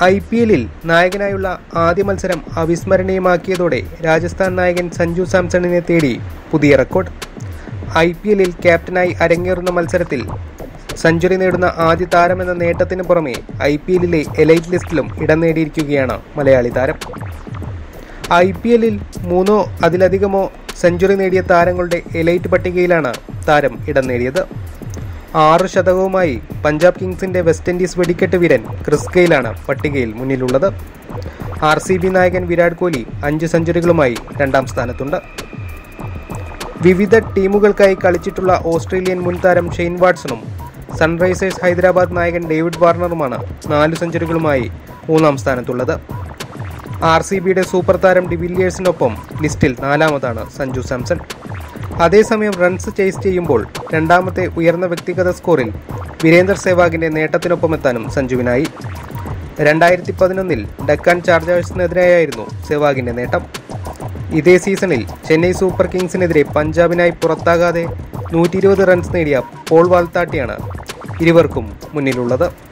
I P എല്ലിൽ നായകനായുള്ള ആദ്യ മത്സരം അവിസ്മരണീയമാക്കിയതോടെ രാജസ്ഥാൻ നായകൻ സഞ്ജു സാംസണിനെ തേടി പുതിയ റെക്കോർഡ് ഐ പി എല്ലിൽ ക്യാപ്റ്റനായി അരങ്ങേറുന്ന മത്സരത്തിൽ സെഞ്ചുറി നേടുന്ന ആദ്യ താരമെന്ന നേട്ടത്തിന് പുറമെ ഐ പി എല്ലിലെ എലൈറ്റ് ലിസ്റ്റിലും ഇടം നേടിയിരിക്കുകയാണ് മലയാളി താരം ഐ പി എല്ലിൽ മൂന്നോ അതിലധികമോ സെഞ്ചുറി നേടിയ താരങ്ങളുടെ എലൈറ്റ് പട്ടികയിലാണ് താരം ഇടം നേടിയത് ആറ് ശതകവുമായി പഞ്ചാബ് കിങ്സിന്റെ വെസ്റ്റ് ഇൻഡീസ് വെടിക്കെട്ട് വീരൻ ക്രിസ് ഗെയിലാണ് പട്ടികയിൽ മുന്നിലുള്ളത് ആർ സി ബി നായകൻ വിരാട് കോഹ്ലി അഞ്ച് സെഞ്ചുറികളുമായി രണ്ടാം സ്ഥാനത്തുണ്ട് വിവിധ ടീമുകൾക്കായി കളിച്ചിട്ടുള്ള ഓസ്ട്രേലിയൻ മുൻ താരം ഷെയ്ൻ വാട്സണും സൺറൈസേഴ്സ് ഹൈദരാബാദ് നായകൻ ഡേവിഡ് വാർണറുമാണ് നാല് സെഞ്ചുറികളുമായി മൂന്നാം സ്ഥാനത്തുള്ളത് ആർ സി ബിയുടെ സൂപ്പർ താരം ഡിവില്ലിയേഴ്സിനൊപ്പം ലിസ്റ്റിൽ നാലാമതാണ് സഞ്ജു സാംസൺ അതേസമയം റൺസ് ചേസ് ചെയ്യുമ്പോൾ രണ്ടാമത്തെ ഉയർന്ന വ്യക്തിഗത സ്കോറിൽ വീരേന്ദർ സെവാഗിന്റെ നേട്ടത്തിനൊപ്പമെത്താനും സഞ്ജുവിനായി രണ്ടായിരത്തി പതിനൊന്നിൽ ഡക്കാൻ ചാർജേഴ്സിനെതിരെയായിരുന്നു സെവാഗിന്റെ നേട്ടം ഇതേ സീസണിൽ ചെന്നൈ സൂപ്പർ കിങ്സിനെതിരെ പഞ്ചാബിനായി പുറത്താകാതെ നൂറ്റി ഇരുപത് റൺസ് നേടിയ പോൾ വാൽത്താട്ടിയാണ് ഇരുവർക്കും മുന്നിലുള്ളത്